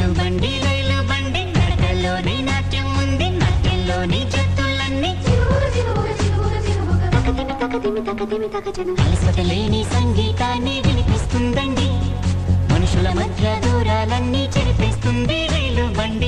రైలు బండి రైలు బండి నడకల్లోని నాట్యం ఉంది నాట్యంలోని జత్తులన్నీ అలసట లేని సంగీతాన్ని వినిపిస్తుందండి మనుషుల మధ్య దూరాలన్నీ చెరిపేస్తుంది రైలు బండి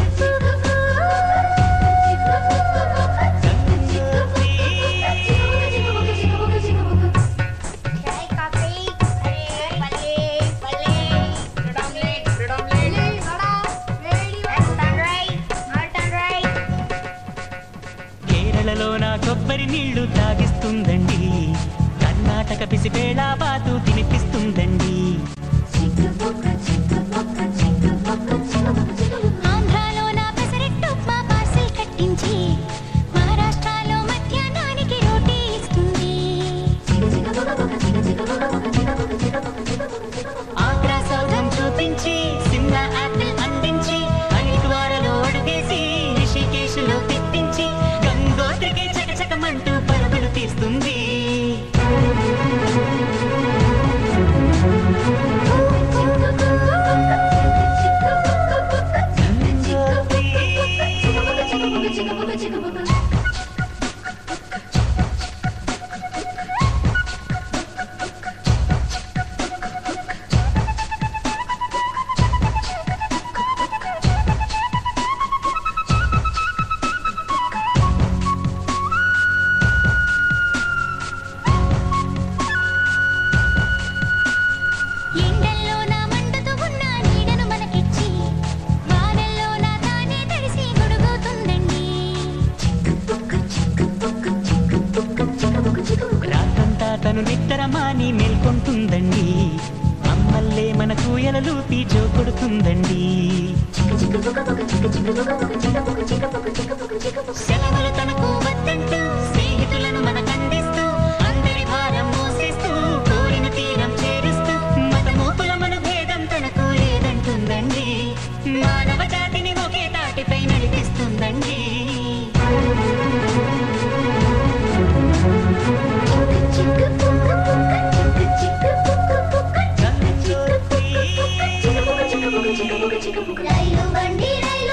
Chai coffee, palle, palle, palle, red omelette, red omelette, soda, ready, all done right, all done right. కేరళలో నా కొబ్బరి నీళ్లు తాగిస్తుందండి కర్ణాటక పిసిపేళ బాతు తినిపిస్తుందండి ఆంధ్రాలో నా పెసరెట్టు ఉప్మా పార్సిల్ కట్టించి మహారాష్ట్రలో మధ్యాహ్నానికి రోటీ ఇస్తుంది ఆగ్రా సౌధం చూపించి సిమ్లా యాపిల్ అందించి హరిద్వారలో అడుగేసి రిషికేశ్లో తిప్పించి గంగోత్రికి చకచకమంటూ పరుగులు తీస్తుంది ఎండల్లో నా మండుతూ ఉన్న నీడను మనకిచ్చి వానల్లో నా తానే తడిసి గొడుగుతుందండి రాత్రంతా తను నిద్రమాని మేల్కొంటుందండి అమ్మల్లే మన కూయలలూపి జోకొడుతుందండి సెలవులు తనకు వద్దంటూ స్నేహితులను మనకందిస్తూ అందరి భారం మోసేస్తూ కోరిన తీరం చేరుస్తూ మతమూపుల మన భేదం తనకు లేదంటుందండి మానవ జాతిని ఒకే తాటిపై నడిపిస్తుందండి రైలు బండి రైలు